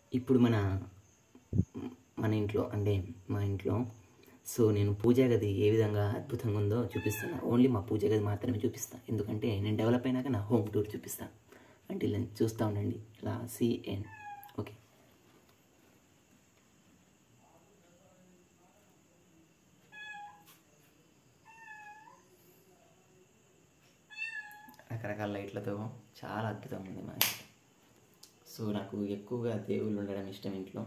ఇప్పుడు మన మన ఇంట్లో అంటే మా ఇంట్లో సో నేను పూజా గది ఏ విధంగా అద్భుతంగా ఉందో చూపిస్తాను ఓన్లీ మా పూజా గది మాత్రమే చూపిస్తాను ఎందుకంటే నేను డెవలప్ అయినాక నా హోమ్ టూర్ చూపిస్తాను అంటే ఇలా చూస్తూ ఉండండి ఇలా సిఎన్ ఓకే రకరకాల లైట్లతో చాలా అద్భుతంగా ఉంది మా ఇంట్లో సో నాకు ఎక్కువగా దేవుళ్ళు ఉండడం ఇష్టం ఇంట్లో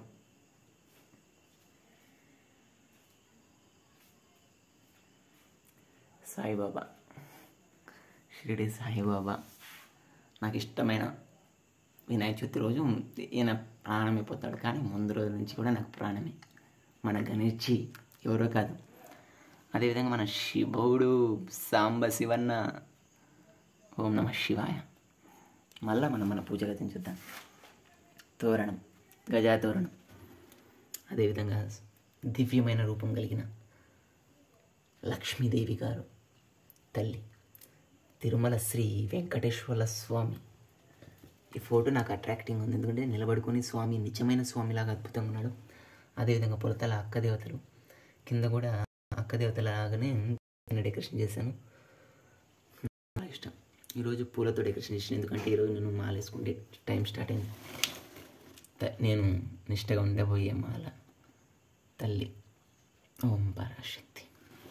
సాయిబాబా షిరిడి సాయిబాబా నాకు ఇష్టమైన వినాయక చవితి రోజు ఈయన ప్రాణం అయిపోతాడు కానీ ముందు రోజు నుంచి కూడా నాకు ప్రాణమే మన గణేష్ ఎవరో కాదు అదేవిధంగా మన శివుడు సాంబ శివన్న ఓం నమ శివాయ మళ్ళా మనం మన పూజ గదిని చూద్దాం తోరణం గజా తోరణం అదేవిధంగా దివ్యమైన రూపం కలిగిన లక్ష్మీదేవి గారు తల్లి తిరుమల శ్రీ వెంకటేశ్వర స్వామి ఈ ఫోటో నాకు అట్రాక్టింగ్ ఉంది ఎందుకంటే నిలబడుకొని స్వామి నిజమైన స్వామిలాగా అద్భుతంగా ఉన్నాడు అదేవిధంగా పొలతల అక్క దేవతలు కింద కూడా అక్క దేవతలాగానే డెకరేషన్ చేశాను చాలా ఇష్టం ఈరోజు పూలతో డెకరేషన్ చేసిన ఎందుకంటే ఈరోజు నేను మాల వేసుకుంటే టైం స్టార్ట్ అయింది త- నేను నిష్టగా ఉండబోయే మాల తల్లి ఓం పరాశక్తి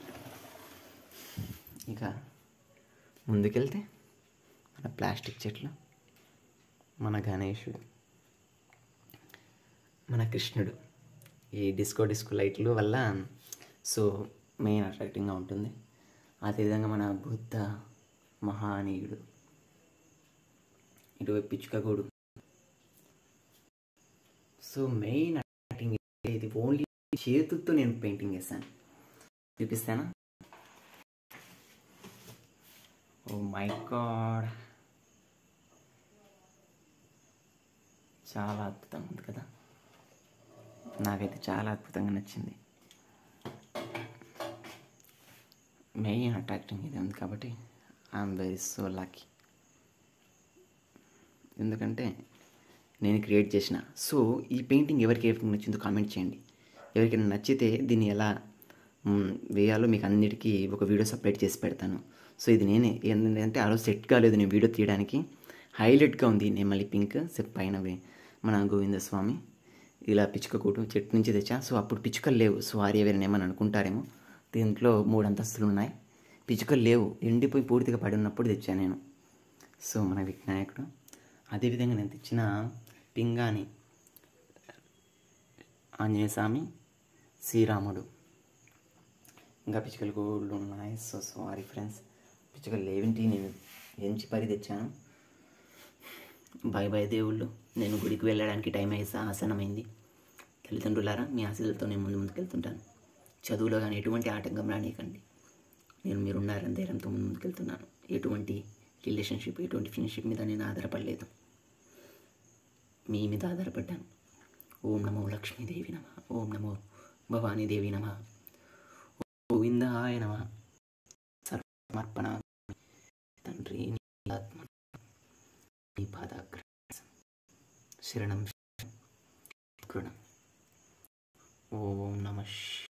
ఇక ముందుకెళ్తే మన ప్లాస్టిక్ చెట్లు మన గణేశుడు మన కృష్ణుడు ఈ డిస్కో డిస్కో లైట్లు వల్ల సో మెయిన్ అట్రాక్టింగ్గా ఉంటుంది అదేవిధంగా మన బుద్ధ మహానీయుడు ఇటువైపు పిచ్చుకగూడు సో మెయిన్ అట్రాక్టింగ్ ఇది ఓన్లీ చేతులతో నేను పెయింటింగ్ చేశాను చూపిస్తానా ఓ మై గాడ్ చాలా అద్భుతంగా ఉంది కదా నాకైతే చాలా అద్భుతంగా నచ్చింది మెయిన్ అట్రాక్టింగ్ ఇది ఉంది కాబట్టి ఐఎమ్ వెరీ సో లక్కీ ఎందుకంటే నేను క్రియేట్ చేసిన సో ఈ పెయింటింగ్ ఎవరికి ఎవరికి నచ్చిందో కామెంట్ చేయండి ఎవరికైనా నచ్చితే దీన్ని ఎలా మ్, వేయాలో మీకు అన్నిటికీ ఒక వీడియో సపరేట్ చేసి పెడతాను సో ఇది నేనే ఏంటంటే ఆ రోజు సెట్ కాలేదు నేను వీడియో తీయడానికి హైలైట్గా ఉంది నెమలి పింక్ సెట్ పైన వే- మన గోవిందస్వామి ఇలా పిచ్చుక కూటు చెట్టు నుంచి తెచ్చా సో అప్పుడు పిచ్చుకలు లేవు సో ఆర్యవేరని ఏమని అనుకుంటారేమో దీంట్లో మూడు అంతస్తులు ఉన్నాయి పిచ్చుకలు లేవు ఎండిపోయి పూర్తిగా పడి ఉన్నప్పుడు తెచ్చా నేను సో మన వినాయకుడు అదేవిధంగా నేను తెచ్చిన పింగాని ఆంజనేయ స్వామి శ్రీరాముడు ఇంకా పిచ్చుకలు కూడా ఉన్నాయి సో సారీ ఫ్రెండ్స్ పిచ్చుకలు లేవింటి నేను ఎంచి పరి తెచ్చాను బాయ్ బాయ్ దేవుళ్ళు నేను గుడికి వెళ్ళడానికి టైం అయ్యి ఆసనమైంది తల్లిదండ్రులారా మీ ఆశలతో నేను ముందు ముందుకెళ్తుంటాను చదువులో కానీ ఎటువంటి ఆటంకం రానియకండి నేను మీరున్నారని ధైర్యంతో ముందు ముందుకెళ్తున్నాను ఎటువంటి రిలేషన్షిప్ ఎటువంటి ఫ్రెండ్షిప్ మీద నేను ఆధారపడలేదు మీ మీద ఆధారపడ్డాను ఓం నమో లక్ష్మీదేవి నమ ఓం నమో భవానీదేవి నమ గోవిందాయ నమ సర్వమర్పణ తండ్రి నీ ఆత్మ నీ పాదాగ్ర శరణం కృణం ఓం నమ